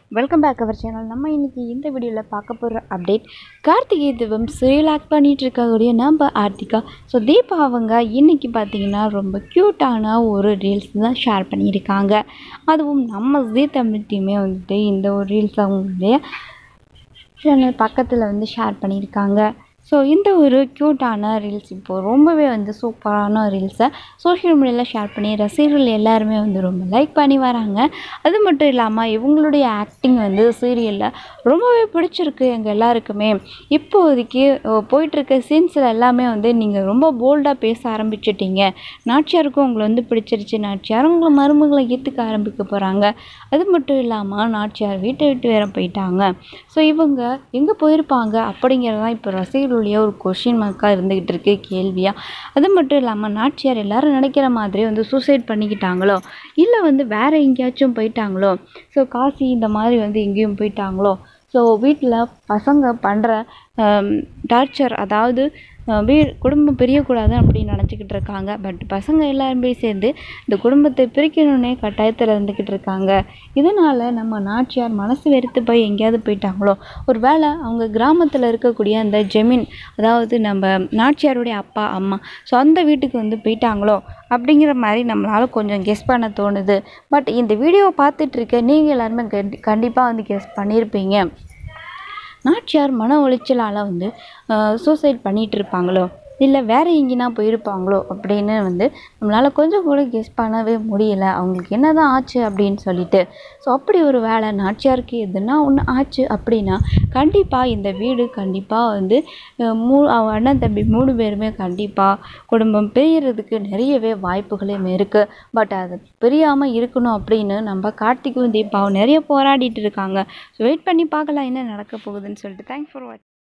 welcome back our channel நம்ம இன்னைக்கு இந்த வீடியோவில் பார்க்க போகிற அப்டேட் கார்த்திகை தீபம் சீரியல் ஆக்ட் பண்ணிட்டு இருக்கக்கூடிய நம்ம ஆர்த்திகா ஸோ தீபா அவங்க இன்னைக்கு பார்த்தீங்கன்னா ரொம்ப க்யூட்டான ஒரு ரீல்ஸ் தான் ஷேர் பண்ணியிருக்காங்க அதுவும் நம்ம ஜீ தமிழ் டீமே வந்துட்டு இந்த ஒரு ரீல்ஸ் அவங்களுடைய சேனல் பக்கத்தில் வந்து ஷேர் பண்ணியிருக்காங்க ஸோ இந்த ஒரு க்யூட்டான ரீல்ஸ் இப்போது ரொம்பவே வந்து சூப்பரான ரீல்ஸை சோஷியல் மீடியாவில் ஷேர் பண்ணி ரசிகர்கள் எல்லாருமே வந்து ரொம்ப லைக் பண்ணி வராங்க அது மட்டும் இல்லாமல் இவங்களுடைய ஆக்டிங் வந்து சீரியலில் ரொம்பவே பிடிச்சிருக்கு எங்கள் எல்லாருக்குமே இப்போதைக்கு அஹ், போயிட்டுருக்க சீன்ஸில் எல்லாமே வந்து நீங்கள் ரொம்ப போல்டாக பேச ஆரம்பிச்சிட்டீங்க நாச்சியாருக்கும் உங்களை வந்து பிடிச்சிருச்சு நாச்சியார் உங்களை மருமகளை ஏற்றுக்க ஆரம்பிக்க போகிறாங்க அது மட்டும் இல்லாமல் நாச்சியார் வீட்டை விட்டு வேற போயிட்டாங்க ஸோ இவங்க எங்கே போயிருப்பாங்க அப்படிங்கிறது தான் இப்போ ரசிகர்களுடைய ஒரு கொஷின் மார்க்காக இருந்துக்கிட்டு இருக்கு கேள்வியாக அது மட்டும் இல்லாமல் நாச்சியார் எல்லாரும் நினைக்கிற மாதிரி வந்து சூசைட் பண்ணிக்கிட்டாங்களோ இல்லை வந்து வேற எங்கேயாச்சும் போயிட்டாங்களோ ஸோ காசி இந்த மாதிரி வந்து எங்கேயும் போயிட்டாங்களோ ஸோ வீட்டில் பசங்க பண்ணுற டார்ச்சர் அதாவது அஹ், வீ குடும்பம் பிரியக்கூடாது அப்படின்னு நினச்சிக்கிட்டு இருக்காங்க பட் பசங்க எல்லாருமே சேர்ந்து இந்த குடும்பத்தை பிரிக்கணுன்னே கட்டாயத்தில் இருந்துக்கிட்டு இருக்காங்க இதனால் நம்ம நாச்சியார் மனசு வெறுத்து போய் எங்கேயாவது போயிட்டாங்களோ ஒரு வேளை அவங்க கிராமத்தில் இருக்கக்கூடிய அந்த ஜெமீன் அதாவது நம்ம நாச்சியாருடைய அப்பா அம்மா ஸோ அந்த வீட்டுக்கு வந்து போயிட்டாங்களோ அப்படிங்கிற மாதிரி நம்மளால் கொஞ்சம் கெஸ் பண்ண தோணுது பட் இந்த வீடியோவை பார்த்துட்டு இருக்க நீங்கள் எல்லாருமே கண்டி கண்டிப்பாக வந்து கெஸ் பண்ணியிருப்பீங்க நாச்சியார் மன உளைச்சலால் வந்து சூசைட் பண்ணிகிட்டு இருப்பாங்களோ இல்லை வேறு எங்கேனா போயிருப்பாங்களோ அப்படின்னு வந்து நம்மளால் கொஞ்சம் கூட கெஸ் பண்ணவே முடியல அவங்களுக்கு என்ன தான் ஆச்சு அப்படின்னு சொல்லிட்டு ஸோ அப்படி ஒரு வேலை நாச்சியாருக்கு எதுனா ஒன்று ஆச்சு அப்படின்னா கண்டிப்பாக இந்த வீடு கண்டிப்பாக வந்து அஹ், மூ அவ அண்ணன் தம்பி மூணு பேருமே கண்டிப்பாக குடும்பம் பிரியறதுக்கு நிறையவே வாய்ப்புகளும் இருக்குது பட் அது பிரியாமல் இருக்கணும் அப்படின்னு நம்ம கார்த்திக்கும் தீபாவும் நிறைய போராடிட்டு இருக்காங்க ஸோ வெயிட் பண்ணி பார்க்கலாம் என்ன நடக்க போகுதுன்னு சொல்லிட்டு தேங்க்ஸ் ஃபார் வாட்சிங்